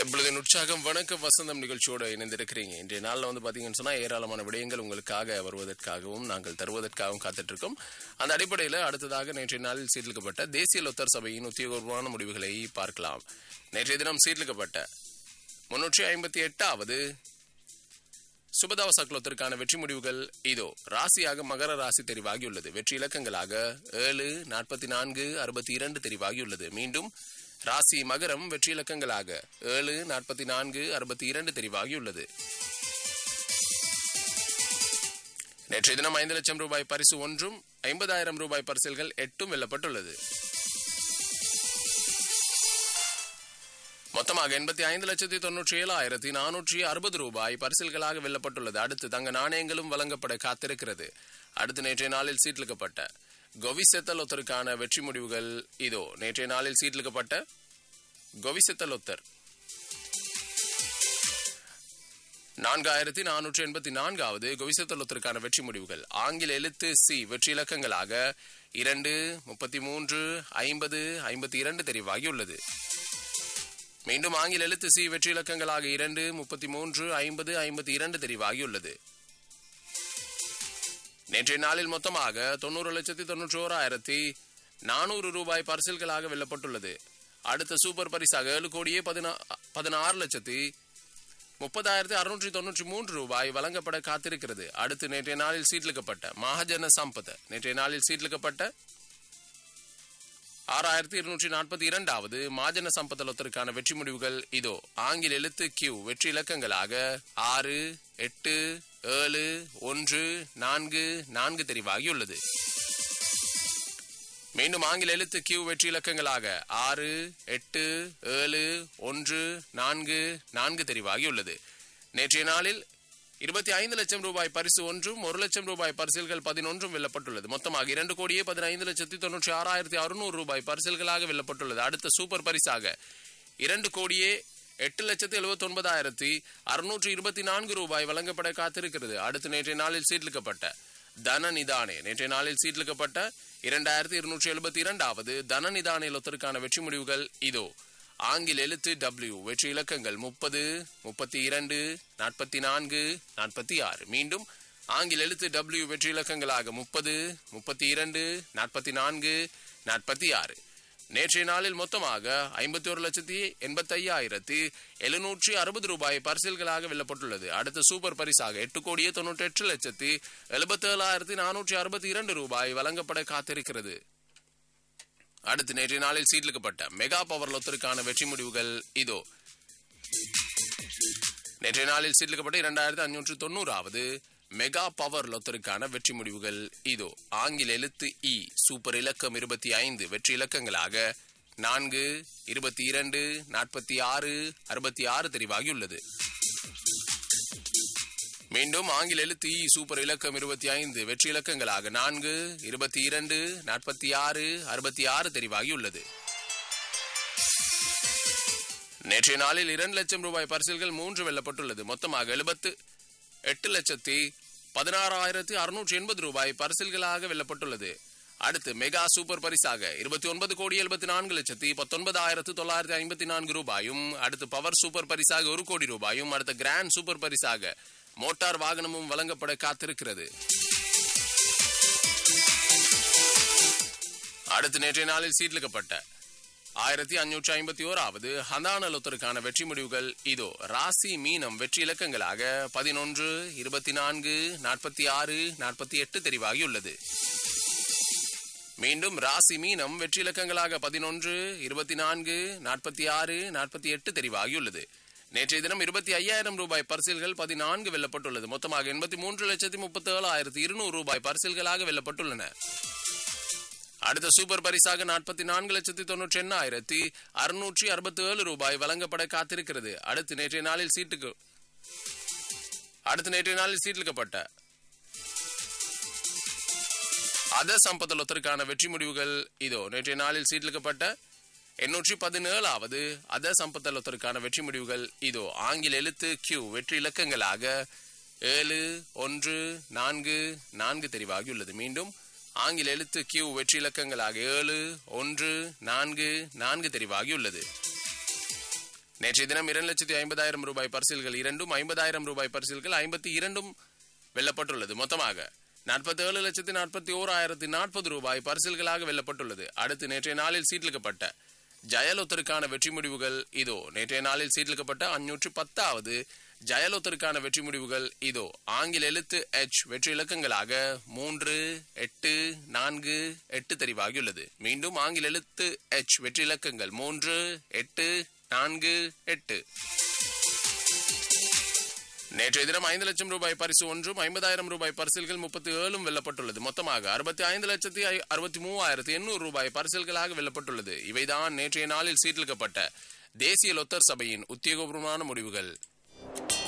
இப்பொழுது உற்சாகம் வணக்கம் வசந்தம் நிகழ்ச்சியோடு இணைந்திருக்கிறீங்க இன்றைய நாளில் வந்து பார்த்தீங்கன்னு சொன்னால் ஏராளமான விடயங்கள் உங்களுக்காக வருவதற்காகவும் நாங்கள் தருவதற்காகவும் காத்துட்டு இருக்கோம் அந்த அடிப்படையில் அடுத்ததாக நேற்றைய நாளில் சீர்லிக்கப்பட்ட தேசிய லொத்தர் சபையின் உத்தியோகபூர்வமான முடிவுகளை பார்க்கலாம் நேற்றைய தினம் சீர்லிக்கப்பட்ட முன்னூற்றி ஐம்பத்தி எட்டாவது சுபதாவ சக்லத்திற்கான வெற்றி முடிவுகள் இதோ ராசியாக மகர ராசி தெரிவாகியுள்ளது வெற்றி இலக்கங்களாக ஏழு நாற்பத்தி நான்கு அறுபத்தி இரண்டு தெரிவாகியுள்ளது மீண்டும் ராசி மகரம் வெற்றி இலக்கங்களாக ஏழு நாற்பத்தி நான்கு அறுபத்தி இரண்டு தெரிவாகியுள்ளது நேற்றைய தினம் ஐந்து லட்சம் ரூபாய் பரிசு ஒன்றும் ஐம்பதாயிரம் ரூபாய் பரிசில்கள் எட்டும் வெல்லப்பட்டுள்ளது மொத்தமாக எண்பத்தி ஐந்து லட்சத்தி தொன்னூற்றி ஏழாயிரத்தி நானூற்றி அறுபது ரூபாய் பரிசில்களாக வெல்லப்பட்டுள்ளது அடுத்து தங்க நாணயங்களும் வழங்கப்பட காத்திருக்கிறது அடுத்து நேற்றைய நாளில் சீட்லிக்கப்பட்ட கொவிசெத்தலொத்தருக்கான வெற்றி முடிவுகள் இதோ நேற்றைய நாளில் சீட்லிக்கப்பட்ட கொவிசெத்தலொத்தர் நான்காயிரத்தி நானூற்றி எண்பத்தி நான்காவது கொவிசத்தலத்திற்கான வெற்றி முடிவுகள் ஆங்கில எழுத்து சி வெற்றி இலக்கங்களாக இரண்டு முப்பத்தி மூன்று ஐம்பது ஐம்பத்தி இரண்டு தெரிவாகியுள்ளது மீண்டும் ஆங்கில எழுத்து சி வெற்றி இலக்கங்களாக இரண்டு முப்பத்தி மூன்று ஐம்பது ஐம்பத்தி இரண்டு தெரிவாகியுள்ளது நேற்றைய நாளில் மொத்தமாக தொண்ணூறு லட்சத்தி தொன்னூற்றி ஓராயிரத்தி நானூறு ரூபாய் பரிசில்களாக வெல்லப்பட்டுள்ளது அடுத்த சூப்பர் பரிசாக ஏழு கோடியே பதினா பதினாறு லட்சத்தி முப்பதாயிரத்தி அறுநூற்றி தொன்னூற்றி மூன்று ரூபாய் வழங்கப்பட காத்திருக்கிறது அடுத்து நேற்றைய நாளில் சீட்லிக்கப்பட்ட மகாஜன சம்பத நேற்றைய நாளில் சீட்லிக்கப்பட்ட ஆறாயிரத்தி இருநூற்றி நாற்பத்தி இரண்டாவது மாஜன சம்பத்தலத்திற்கான வெற்றி முடிவுகள் இதோ ஆங்கில எழுத்து கியூ வெற்றி இலக்கங்களாக ஆறு எட்டு ஏழு ஒன்று நான்கு நான்கு தெரிவாகியுள்ளது மீண்டும் ஆங்கில எழுத்து கியூ வெற்றி இலக்கங்களாக ஆறு எட்டு ஏழு ஒன்று நான்கு நான்கு தெரிவாகியுள்ளது நேற்றைய நாளில் இருபத்தி ஐந்து லட்சம் ரூபாய் பரிசு ஒன்றும் ஒரு லட்சம் ரூபாய் பரிசில்கள் பதினொன்றும் வெல்லப்பட்டுள்ளது மொத்தமாக இரண்டு கோடியே பதினைந்து லட்சத்தி தொன்னூற்றி ஆறாயிரத்தி அறுநூறு ரூபாய் பரிசில்களாக வெல்லப்பட்டுள்ளது அடுத்த சூப்பர் பரிசாக இரண்டு கோடியே எட்டு லட்சத்தி எழுபத்தி ஒன்பதாயிரத்தி அறுநூற்றி இருபத்தி நான்கு ரூபாய் வழங்கப்பட காத்திருக்கிறது அடுத்து நேற்றைய நாளில் சீட்லிக்கப்பட்ட தன நிதானே நேற்றைய நாளில் சீட்லிக்கப்பட்ட இரண்டாயிரத்தி இருநூற்றி எழுபத்தி இரண்டாவது தன நிதானே லொத்தருக்கான வெற்றி முடிவுகள் இதோ ஆங்கில எழுத்து டபிள்யூ வெற்றி இலக்கங்கள் முப்பது முப்பத்தி இரண்டு நாற்பத்தி நான்கு நாற்பத்தி ஆறு மீண்டும் ஆங்கில எழுத்து டபிள்யூ வெற்றி இலக்கங்களாக முப்பது முப்பத்தி இரண்டு நாற்பத்தி நான்கு நாற்பத்தி ஆறு நேற்றைய நாளில் மொத்தமாக ஐம்பத்தி ஒரு லட்சத்தி எண்பத்தி ஐயாயிரத்தி எழுநூற்றி அறுபது ரூபாய் பரிசில்களாக வெல்லப்பட்டுள்ளது அடுத்த சூப்பர் பரிசாக எட்டு கோடியே தொன்னூற்றி எட்டு லட்சத்தி எழுபத்தி ஏழாயிரத்தி நானூற்றி அறுபத்தி இரண்டு ரூபாய் வழங்கப்பட காத்திருக்கிறது அடுத்து நேற்றைய நாளில் சீட்லிக்கப்பட்ட மெகா பவர் லொத்தருக்கான வெற்றி முடிவுகள் இதோ நேற்றைய நாளில் சீட்லிக்கப்பட்ட இரண்டாயிரத்தி அஞ்சூற்று தொண்ணூறாவது மெகா பவர் லொத்தருக்கான வெற்றி முடிவுகள் இதோ ஆங்கில எழுத்து இ சூப்பர் இலக்கம் இருபத்தி ஐந்து வெற்றி இலக்கங்களாக நான்கு இருபத்தி இரண்டு நாற்பத்தி ஆறு அறுபத்தி ஆறு தெரிவாகியுள்ளது மீண்டும் ஆங்கில எழுத்து இ சூப்பர் இலக்கம் இருபத்தி ஐந்து வெற்றி இலக்கங்களாக நான்கு இருபத்தி இரண்டு நாற்பத்தி ஆறு அறுபத்தி ஆறு தெரிவாகியுள்ளது நேற்றைய நாளில் இரண்டு லட்சம் ரூபாய் பரிசில்கள் மூன்று வெல்லப்பட்டுள்ளது மொத்தமாக எழுபத்து எட்டு லட்சத்தி பதினாறாயிரத்தி அறுநூற்றி எண்பது ரூபாய் பரிசில்களாக வெல்லப்பட்டுள்ளது அடுத்து மெகா சூப்பர் பரிசாக இருபத்தி ஒன்பது கோடி எழுபத்தி நான்கு லட்சத்தி பத்தொன்பதாயிரத்து தொள்ளாயிரத்தி ஐம்பத்தி நான்கு ரூபாயும் அடுத்து பவர் சூப்பர் பரிசாக ஒரு கோடி ரூபாயும் அடுத்த கிராண்ட் சூப்பர் பரிசாக மோட்டார் வாகனமும் வழங்கப்பட காத்திருக்கிறது அடுத்து நேற்றைய நாளில் சீட்லிக்கப்பட்ட ஆயிரத்தி அஞ்சூற்றி ஐம்பத்தி ஓராவது ஹந்தானலொத்தருக்கான வெற்றி முடிவுகள் இதோ ராசி மீனம் வெற்றி இலக்கங்களாக பதினொன்று இருபத்தி நான்கு நாற்பத்தி ஆறு நாற்பத்தி எட்டு தெரிவாகியுள்ளது மீண்டும் ராசி மீனம் வெற்றி இலக்கங்களாக பதினொன்று இருபத்தி நான்கு நாற்பத்தி ஆறு நாற்பத்தி எட்டு தெரிவாகியுள்ளது நேற்றைய தினம் இருபத்தி ஐயாயிரம் ரூபாய் பரிசில்கள் பதினான்கு வெல்லப்பட்டுள்ளது மொத்தமாக எண்பத்தி மூன்று லட்சத்தி முப்பத்தி ஏழாயிரத்தி இருநூறு ரூபாய் பரிசில்களாக வெல்லப்பட்டுள்ளன அடுத்த சூப்பர் பரிசாக நாற்பத்தி நான்கு லட்சத்தி தொன்னூற்றி எண்ணாயிரத்தி அறுநூற்றி அறுபத்தி ஏழு ரூபாய் வழங்கப்பட காத்திருக்கிறது அடுத்து நேற்றைய நாளில் சீட்டுக்கு அடுத்து நேற்றைய நாளில் சீட்லிக்கப்பட்ட அத சம்பத்தலத்திற்கான வெற்றி முடிவுகள் இதோ நேற்றைய நாளில் சீட்லிக்கப்பட்ட எண்ணூற்றி பதினேழாவது அத சம்பத்தலத்திற்கான வெற்றி முடிவுகள் இதோ ஆங்கில எழுத்து கியூ வெற்றி இலக்கங்களாக ஏழு ஒன்று நான்கு நான்கு தெரிவாகியுள்ளது மீண்டும் ஆங்கில எழுத்து கியூ வெற்றி இலக்கங்களாக ஏழு ஒன்று நான்கு நான்கு தெரிவாகியுள்ளது நேற்றைய தினம் இரண்டு லட்சத்தி ஐம்பதாயிரம் ரூபாய் பரிசில்கள் இரண்டும் ஐம்பதாயிரம் ரூபாய் பரிசில்கள் ஐம்பத்தி இரண்டும் வெல்லப்பட்டுள்ளது மொத்தமாக நாற்பத்தி ஏழு லட்சத்தி நாற்பத்தி ஓராயிரத்தி நாற்பது ரூபாய் பரிசில்களாக வெல்லப்பட்டுள்ளது அடுத்து நேற்றைய நாளில் சீட்லிக்கப்பட்ட ஜெயலொத்தருக்கான வெற்றி முடிவுகள் இதோ நேற்றைய நாளில் சீட்லிக்கப்பட்ட அஞ்சூற்று பத்தாவது ஜெயலொத்தருக்கான வெற்றி முடிவுகள் இதோ ஆங்கில எழுத்து எச் வெற்றி இலக்கங்களாக மூன்று எட்டு நான்கு எட்டு தெரிவாகியுள்ளது மீண்டும் ஆங்கில எழுத்து எச் வெற்றி இலக்கங்கள் மூன்று எட்டு நான்கு எட்டு நேற்றைய தினம் ஐந்து லட்சம் ரூபாய் பரிசு ஒன்றும் ஐம்பதாயிரம் ரூபாய் பரிசில்கள் முப்பத்தி ஏழும் வெல்லப்பட்டுள்ளது மொத்தமாக அறுபத்தி ஐந்து லட்சத்தி ஐ- அறுபத்தி மூவாயிரத்தி எண்ணூறு ரூபாய் பரிசில்களாக வெல்லப்பட்டுள்ளது இவைதான் நேற்றைய நாளில் சீர்லிக்கப்பட்ட தேசிய லொத்தர் சபையின் உத்தியோகபூர்வமான முடிவுகள்